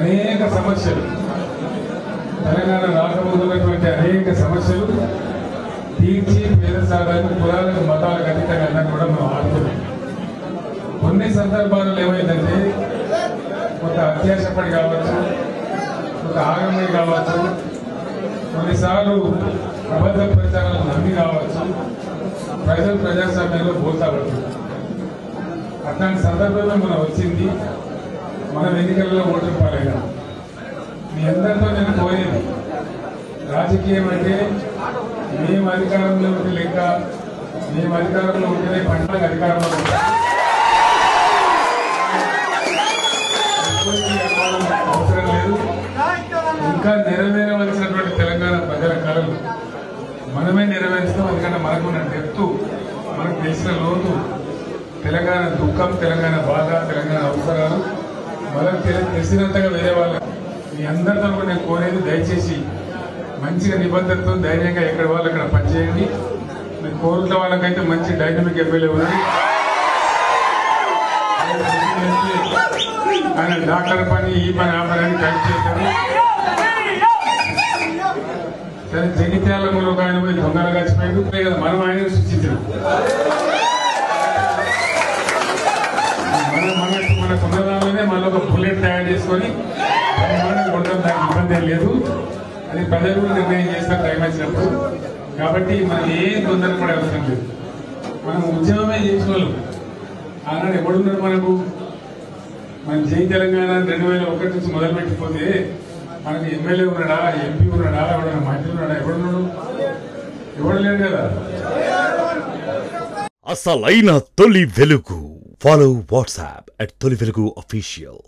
అనేక సమస్యలు తెలంగాణ రాకముందు ఉన్నటువంటి అనేక సమస్యలు తీర్చి పేద సాధారణ కులాలకు మతాలకు అతీతంగా అన్నది కూడా మనం ఆడుతున్నాం కొన్ని సందర్భాల్లో ఏమైందంటే ఒక అత్యాశపడి కావచ్చు ఒక ఆగమని కావచ్చు కొన్నిసార్లు అబద్ధ ప్రచారాలు నమ్మి కావచ్చు ప్రజలు ప్రజాస్వామ్యంలో పోతావచ్చు అట్లాంటి సందర్భంలో మనం వచ్చింది మనం ఎన్నికలలో ఓటు పాలైనా మీ అందరితో నేను కోరేది రాజకీయం అంటే మేము అధికారంలో ఉంటే లెక్క మేము అధికారంలో ఉంటేనే పంటలకు అధికారంలో ఉంటాం ఎటువంటి అనుమానం అవసరం లేదు ఇంకా నెరవేరవలసినటువంటి తెలంగాణ ప్రజల కళలు మనమే నెరవేరుస్తాం ఎందుకంటే మనకున్న డెప్తు మనకు తెలిసిన లోతు తెలంగాణ దుఃఖం తెలంగాణ బాధ తెలంగాణ అవసరాలు మనకు తెలి- తెలిసినంతగా వేరే వాళ్ళ మీ అందరితో కూడా నేను కోరేది దయచేసి మంచిగా నిబద్ధతతో ధైర్యంగా ఎక్కడ వాళ్ళు అక్కడ పనిచేయండి మీ కోరుట్ల వాళ్ళకైతే మంచి డైనమిక్ ఎమ్మెల్యే ఉన్నది ఆయన డాక్టర్ పని ఈ పని ఆ పని అని కలిసి చేశారు సరే జగిత్యాలలో ఒక ఆయన పోయి దొంగలు గచ్చిపోయాడు అంతే కదా మనం ఆయన సృష్టించాం మన మన మన సొంతదానిలోనే మళ్ళీ ఒక బుల్లెట్ తయారు చేసుకొని బ్రహ్మాండంగా కొట్టడం దానికి ఇబ్బంది ఏం లేదు అది ప్రజలు కూడా నిర్ణయం చేస్తారు టైం వచ్చినప్పుడు కాబట్టి మనం ఏం తొందరపడే అవసరం లేదు మనం ఉద్యమమే చేసిన వాళ్ళు ఆనాడు ఎవడున్నాడు మనకు మన జై తెలంగాణ రెండు వేల ఒకటి నుంచి మొదలు పెట్టిపోతే మనకి ఎమ్మెల్యే ఉన్నాడా ఎంపీ ఉన్నాడా ఎవడన్నా మంత్రి ఉన్నాడా ఎవడున్నాడు ఎవడు లేడు కదా అసలైన తొలి వెలుగు ఫాలో వాట్సాప్ అట్ తొలి వెలుగు అఫీషియల్